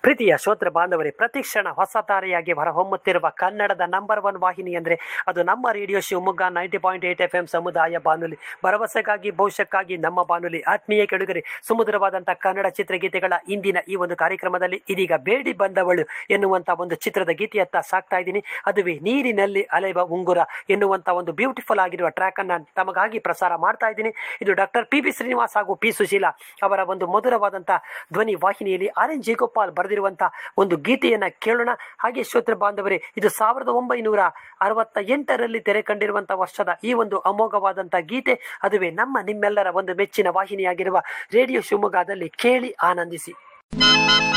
ಪ್ರೀತಿಯ ಶ್ರೋತೃ ಬಾಂಧವರೇ ಪ್ರತಿಕ್ಷಣ ಹೊಸ ತಾರೆಯಾಗಿ ಹೊರಹೊಮ್ಮುತ್ತಿರುವ ಕನ್ನಡದ ನಂಬರ್ ಒನ್ ವಾಹಿನಿ ಅಂದರೆ ಅದು ನಮ್ಮ radio Shivamogga ninety point eight F M ಸಮುದಾಯ ಬಾನುಲಿ ಭರವಸೆಗಾಗಿ ಭವಿಷ್ಯಕ್ಕಾಗಿ ನಮ್ಮ ಬಾನುಲಿ ಆತ್ಮೀಯ ಕೆಡುಗರೆ ಸುಮಧುರವಾದಂಥ ಕನ್ನಡ ಚಿತ್ರಗೀತೆಗಳ ಇಂದಿನ ಈ ಒಂದು ಕಾರ್ಯಕ್ರಮದಲ್ಲಿ ಇದೀಗ ಬೇಡಿ ಬಂದವಳು ಎನ್ನುವಂಥ ಒಂದು ಚಿತ್ರದ ಗೀತೆಯತ್ತ ಸಾಕ್ತಾ ಇದ್ದೀನಿ ಅದುವೇ ನೀರಿನಲ್ಲಿ ಅಲೆಯುವ ಉಂಗುರ ಎನ್ನುವಂಥ ಒಂದು ಬ್ಯೂಟಿಫುಲ್ ಆಗಿರುವ ಟ್ರ್ಯಾಕ್ ಅನ್ನ ತಮಗಾಗಿ ಪ್ರಸಾರ ಮಾಡ್ತಾ ಇದ್ದೀನಿ ಇದು ಡಾಕ್ಟರ್ ಪಿ ಬಿ ಶ್ರೀನಿವಾಸ್ ಹಾಗೂ ಪಿ ಸುಶೀಲಾ ಅವರ ಒಂದು ಮಧುರವಾದಂಥ ಧ್ವನಿ ವಾಹಿನಿಯಲ್ಲಿ ಆರ್ ಎನ್ ಜೇಗೋಪಾಲ್ ಬರೆದಿರುವಂಥ ಒಂದು ಗೀತೆಯನ್ನ ಕೇಳೋಣ ಹಾಗೆ ಶ್ರೋತೃ ಬಾಂಧವರೇ ಇದು ಸಾವಿರದ ಒಂಬೈನೂರ ಅರವತ್ತ ಎಂಟರಲ್ಲಿ ತೆರೆ ಕಂಡಿರುವಂಥ ವರ್ಷದ ಈ ಒಂದು ಅಮೋಘವಾದಂಥ ಗೀತೆ ಅದುವೇ ನಮ್ಮ ನಿಮ್ಮೆಲ್ಲರ ಒಂದು ಮೆಚ್ಚಿನ ವಾಹಿನಿಯಾಗಿರುವ ರೇಡಿಯೋ ಶಿವಮೊಗ್ಗದಲ್ಲಿ ಕೇಳಿ ಆನಂದಿಸಿ